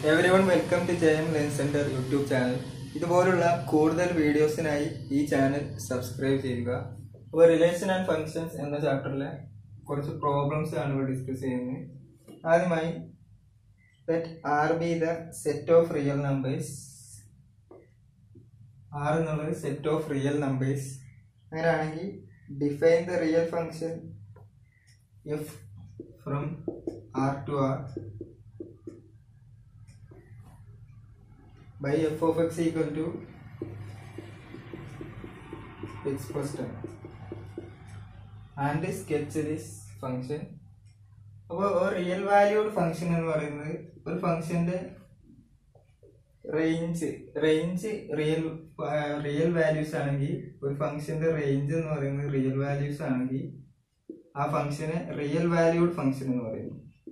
Every everyone welcome to J M Len centre YouTube channel ഇതുപോലുള്ള കൂടുതൽ വീഡിയോസിനായി ഈ channel subscribe ചെയ്യുക അപ്പോൾ റിലേഷൻ ആൻഡ് ഫങ്ഷൻസ് എന്ന ചാപ്റ്ററിലെ കുറച്ച് പ്രോബ്ലംസ് ആണ് ഇവിടെ ഡിസ്കസ് ചെയ്യുന്നത് ആദ്യമായി let R be the set of real numbers R എന്നുള്ളത് സെറ്റ് ഓഫ് റിയൽ നമ്പേഴ്സ് അങ്ങനെയാണെങ്കിൽ define the real function F from R to R by f of x equal to x plus 10 and sketch this function അപ്പോൾ ഒരു real valued function എന്ന് പറയുന്നത് ഒരു ഫംഗ്ഷന്റെ range range real real values ആണെങ്കിൽ ഒരു ഫംഗ്ഷന്റെ റേഞ്ച് എന്ന് പറയുന്നത് റിയൽ വാല്യൂസ് ആണെങ്കിൽ ആ ഫംഗ്ഷനെ റിയൽ വാല്യൂഡ് ഫംഗ്ഷൻ എന്ന് പറയുന്നു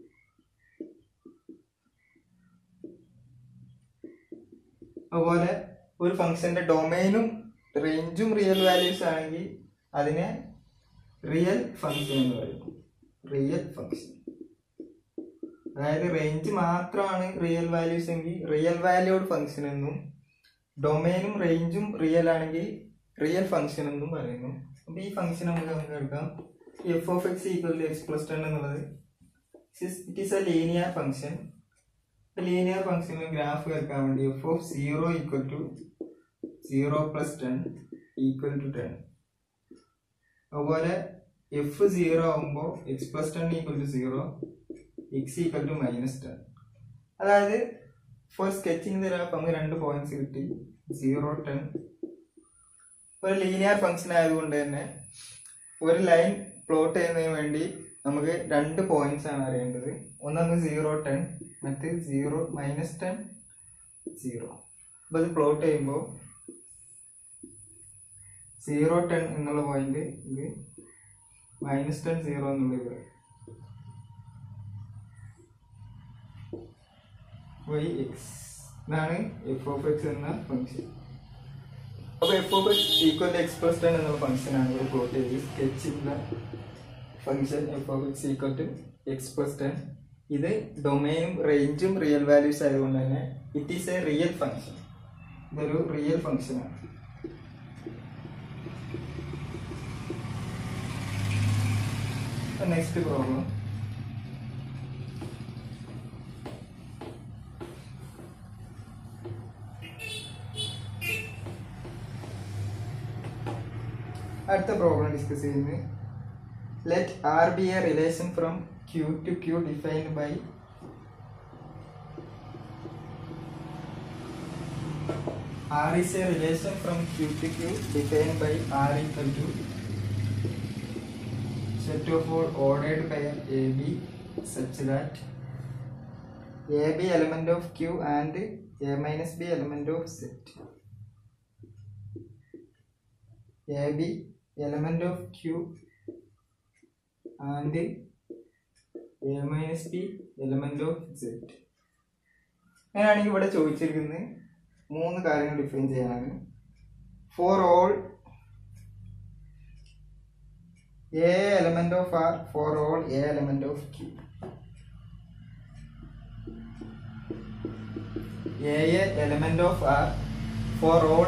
അതുപോലെ ഒരു ഫംഗ്ഷന്റെ ഡൊമൈനും റേഞ്ചും റിയൽ വാല്യൂസ് ആണെങ്കിൽ അതിനെ റിയൽ ഫംഗ്ഷൻ എന്ന് പറയും റിയൽ ഫംഗ്ഷൻ അതായത് റേഞ്ച് മാത്രമാണ് റിയൽ വാല്യൂസ് എങ്കിൽ റിയൽ വാല്യൂഡ് ഫംഗ്ഷൻ എന്നും ഡൊമൈനും റേഞ്ചും റിയൽ ആണെങ്കിൽ റിയൽ ഫംഗ്ഷൻ എന്നും പറയുന്നു അപ്പൊ ഈ ഫംഗ്ഷൻ നമുക്ക് നമുക്ക് എടുക്കാം F of X equal to X plus ten എന്നുള്ളത് it is a linear function linear ഫംഗ്ഷനിൽ ഗ്രാഫ് വരക്കാൻ വേണ്ടി F of zero equal to zero plus ten equal to ten അതുപോലെ എഫ് സീറോ ആകുമ്പോൾ X plus ten equal to zero X equal to minus ten അതായത് for sketching തരാം നമുക്ക് രണ്ട് points കിട്ടി സീറോ ടെൻ ഒരു ലീനിയർ ഫംഗ്ഷൻ ആയതുകൊണ്ട് തന്നെ ഒരു ലൈൻ പ്ലോട്ട് ചെയ്യുന്നതിന് വേണ്ടി നമുക്ക് രണ്ട് പോയിന്റ്സ് ആണ് അറിയേണ്ടത് ഒന്ന് നമുക്ക് സീറോ ടെൻ മറ്റ് സീറോ മൈനസ് ടെൻ സീറോ അപ്പോൾ ഇത് പ്ലോട്ട് ചെയ്യുമ്പോൾ സീറോ ടെൻ എന്നുള്ള പോയിന്റ് ഇത് മൈനസ് ടെൻ സീറോ എന്നുള്ള ഇത് വൈ എക്സ് ഇതാണ് എഫ് ഓഫ് എക്സ് എന്ന ഫംഗ്ഷൻ അപ്പോൾ F of X equal X plus ten എന്നുള്ള ഫംഗ്ഷനാണ് ഇവിടെ പ്ലോട്ട് ചെയ്ത് സ്കെച്ചിലുള്ള function F of X equal to X plus ten ഇത് ഡൊമൈനും റേഞ്ചും റിയൽ വാല്യൂസ് ആയതുകൊണ്ട് തന്നെ it is a real function ഇതൊരു റിയൽ ഫംഗ്ഷനാണ് നെക്സ്റ്റ് പ്രോബ്ലം അടുത്ത പ്രോബ്ലം ഡിസ്കസ് ചെയ്യുന്നത് let R be a relation from Q to Q defined by R is a relation from Q to Q defined by R equal to set of all ordered pair AB such that AB element of Q and A minus B element of Z. AB element of Q and A minus B element of Z. അങ്ങനെയാണെങ്കിൽ ഇവിടെ ചോദിച്ചിരിക്കുന്നത് മൂന്ന് കാര്യങ്ങൾ define ചെയ്യാനാണ് for all A element of R for all A element of Q A element of R for all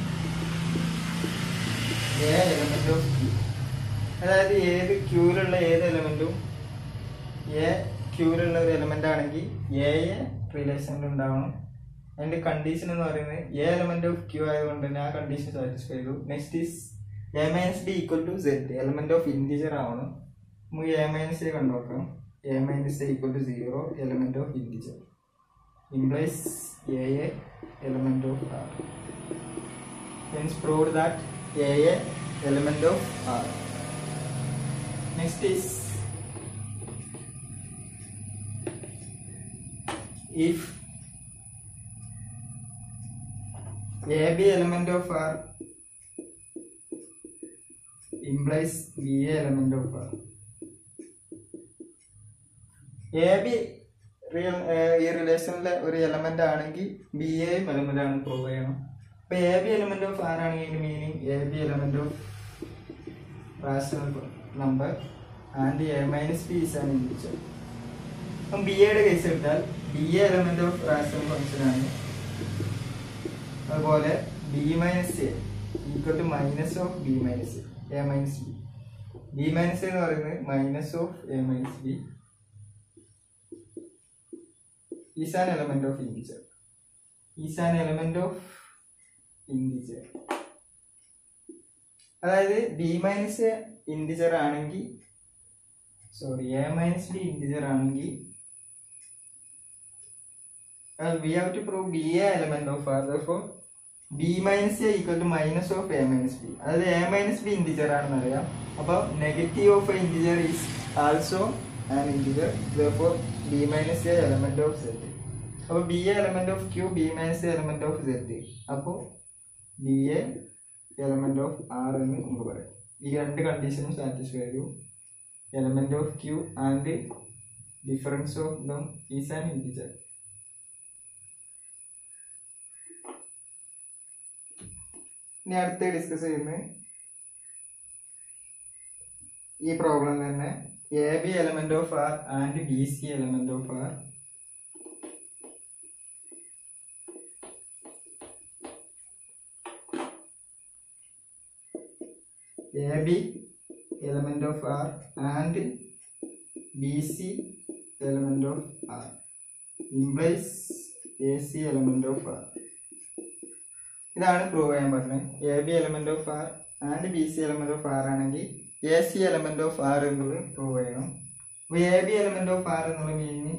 A element of Q അതായത് ഏത് ക്യൂവിലുള്ള ഏത് എലമെന്റും A ക്യൂവിലുള്ള ഒരു എലമെന്റ് ആണെങ്കിൽ എ റിലേഷനിൽ ഉണ്ടാവണം അതിന്റെ കണ്ടീഷൻ എന്ന് പറയുന്നത് എ എലമെന്റ് ഓഫ് ക്യൂ ആയതുകൊണ്ട് തന്നെ ആ കണ്ടീഷൻ സാറ്റിസ്ഫൈ ചെയ്തു next is A minus B equal to Z element of integer ആവണം നമുക്ക് എ മൈനസ് എ കണ്ടുനോക്കാം A minus A equal to zero element of integer implies A A element of R hence proved that a a element of r next is if ab element of r implies ba element of r ab real ഈ റിലേഷനിലെ ഒരു element ആണെങ്കിൽ B എയും element ആണ് prove ചെയ്യണം അപ്പൊ A B element of ആരാണെങ്കിൽ അതിന്റെ meaning A B element of rational number and A minus B is an individual അപ്പം ബി എയുടെ കേസ് എടുത്താൽ B A element of rational function ആണ് അതുപോലെ B minus A equal to minus of B minus A minus B B minus എന്ന് പറയുന്നത് minus of A minus B is an element of integer is an element of integer അതായത് B minus A integer ആണെങ്കിൽ sorry A minus B integer ആണെങ്കിൽ we have to prove B A element of R for B minus A equal to minus of A minus B അതായത് A minus B integer ആണെന്ന് അറിയാം അപ്പൊ negative of A integer is also an integer for B minus A element of set അപ്പോൾ B A element of Q B minus A element of set അപ്പോൾ B A element of R എന്ന് നമുക്ക് പറയാം ഈ രണ്ട് കണ്ടീഷനും satisfy ചെയ്തു element of Q and difference of them is an integer ഇനി അടുത്ത് ഡിസ്കസ് ചെയ്യുന്നത് ഈ പ്രോബ്ലം തന്നെ A B element of R and B C element of R A B element of R and B C element of R implies A C element of R ഇതാണ് prove ചെയ്യാൻ പറഞ്ഞത് A B element of R and B C element of R ആണെങ്കിൽ A C element of R എന്നുള്ളത് prove ചെയ്യണം അപ്പോൾ A B element of R എന്നുള്ള meaning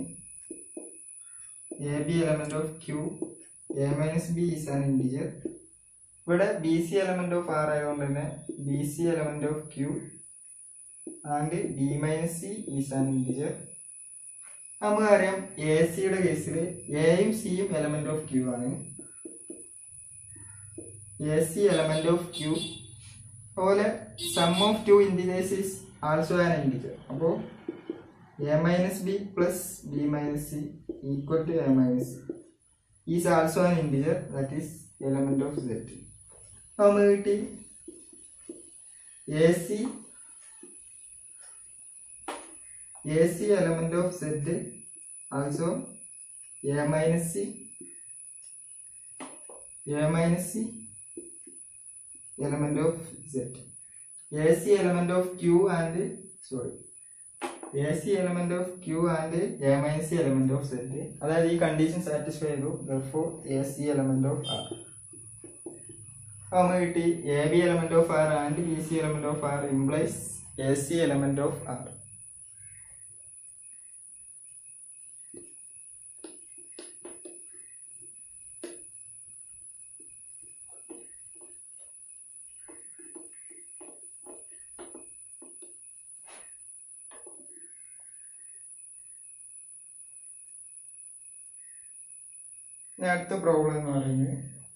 A B element of Q A minus B is an integer ഇവിടെ B C element of R ആയതുകൊണ്ട് തന്നെ B C element of Q and B minus C is an integer നമുക്കറിയാം A സിയുടെ കേസിൽ എയും സിയും element of Q ആണ് A C element of Q അതുപോലെ sum of two integers is also an integer അപ്പോൾ A minus B plus B minus C equal to A minus C is also an integer that is element of set അപ്പോൾ നമുക്ക് കിട്ടി A C A C element of set also A minus C A minus C element of Z. AC element of Q and sorry AC element of Q and A minus C element of Z. അതായത് ഈ condition satisfy ചെയ്തു therefore AC element of R. അപ്പോൾ നമുക്ക് കിട്ടി A B element of R and B C element of R implies A C element of R ഇനി അടുത്ത problem എന്ന് പറയുന്നത്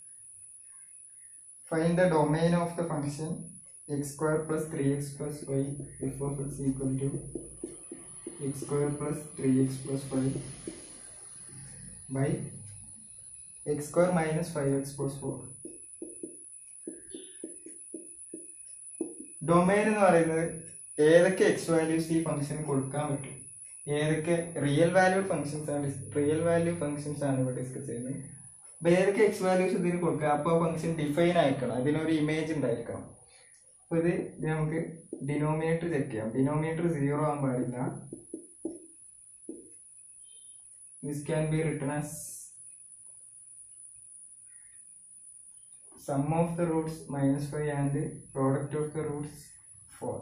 find the domain of the function x square plus three x plus y f of X equal to x square plus three x plus five by x square minus five x plus four domain എന്ന് പറയുന്നത് ഏതൊക്കെ X values ഈ ഫംഗ്ഷന് കൊടുക്കാൻ പറ്റും ഏതൊക്കെ real value functions ആണ് real value functions ആണ് ഇവിടെ ഡിസ്കസ് ചെയ്യുന്നത് അപ്പൊ ഏതൊക്കെ എക്സ് വാല്യൂസ് ഇതിന് കൊടുക്കുക അപ്പോൾ ആ ഫംഗ്ഷൻ ഡിഫൈൻ ആയിരിക്കണം അതിനൊരു ഇമേജ് ഉണ്ടായിരിക്കണം അപ്പൊ ഇത് ഇത് നമുക്ക് ഡിനോമിനേറ്റർ ചെക്ക് ചെയ്യാം ഡിനോമിനേറ്റർ സീറോ ആകാൻ പാടില്ല this can be written as sum of the roots minus five and product of the roots four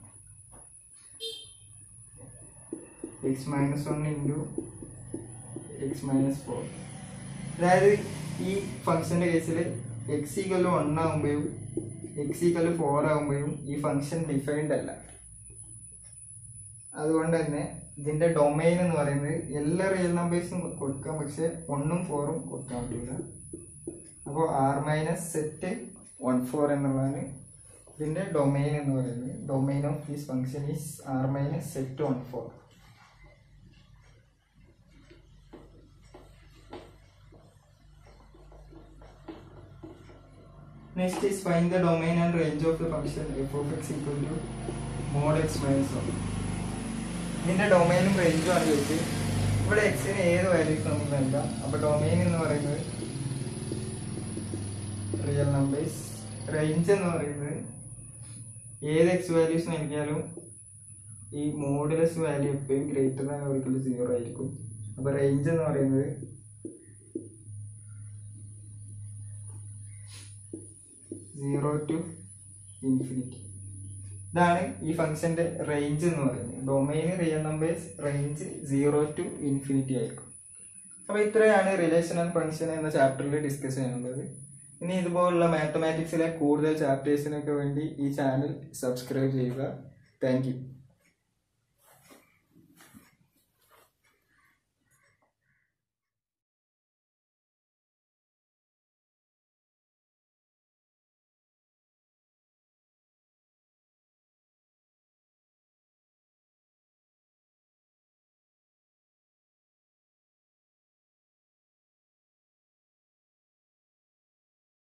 x minus one into x minus four അതായത് ഈ ഫംഗ്ഷന്റെ കേസിൽ എക്സ് ഈക്വൽ വൺ ആകുമ്പോഴും x equal four ആകുമ്പോഴും ഈ function defined അല്ല അതുകൊണ്ട് തന്നെ ഇതിന്റെ ഡൊമൈൻ എന്ന് പറയുന്നത് എല്ലാ റിയൽ നമ്പേഴ്സും കൊടുക്കാം പക്ഷെ ഒന്നും ഫോറും കൊടുക്കാൻ പറ്റില്ല അപ്പോൾ R minus set one four എന്നുള്ളതാണ് ഇതിന്റെ ഡൊമൈൻ എന്ന് പറയുന്നത് domain of this function is R minus set one four Next is find the domain and range of the function f of x equal to mod x minus 1. ഇതിന്റെ ഡൊമൈനും റേഞ്ചും ആണ് ചോദിച്ചത് ഇവിടെ എക്സിന് ഏത് വാല്യൂസ് നമുക്ക് നൽകാം അപ്പൊ ഡൊമൈൻ എന്ന് പറയുന്നത് റിയൽ നമ്പേഴ്സ് റേഞ്ച് എന്ന് പറയുന്നത് ഏത് എക്സ് വാല്യൂസ് നൽകിയാലും ഈ മോഡുലസ് വാല്യൂ എപ്പോഴും ഗ്രേറ്റർ ദാൻ ഒരിക്കലും സീറോ ആയിരിക്കും അപ്പൊ റേഞ്ച് എന്ന് പറയുന്നത് സീറോ ടു ഇൻഫിനിറ്റി ഇതാണ് ഈ ഫംഗ്ഷന്റെ റേഞ്ച് എന്ന് പറയുന്നത് domain real numbers range zero to infinity ആയിരിക്കും അപ്പൊ ഇത്രയാണ് റിലേഷണൽ ഫംഗ്ഷൻ എന്ന ചാപ്റ്ററിൽ ഡിസ്കസ് ചെയ്യാനുള്ളത് ഇനി ഇതുപോലുള്ള മാത്തമാറ്റിക്സിലെ കൂടുതൽ ചാപ്റ്റേഴ്സിനൊക്കെ വേണ്ടി ഈ ചാനൽ സബ്സ്ക്രൈബ് ചെയ്യുക താങ്ക് യു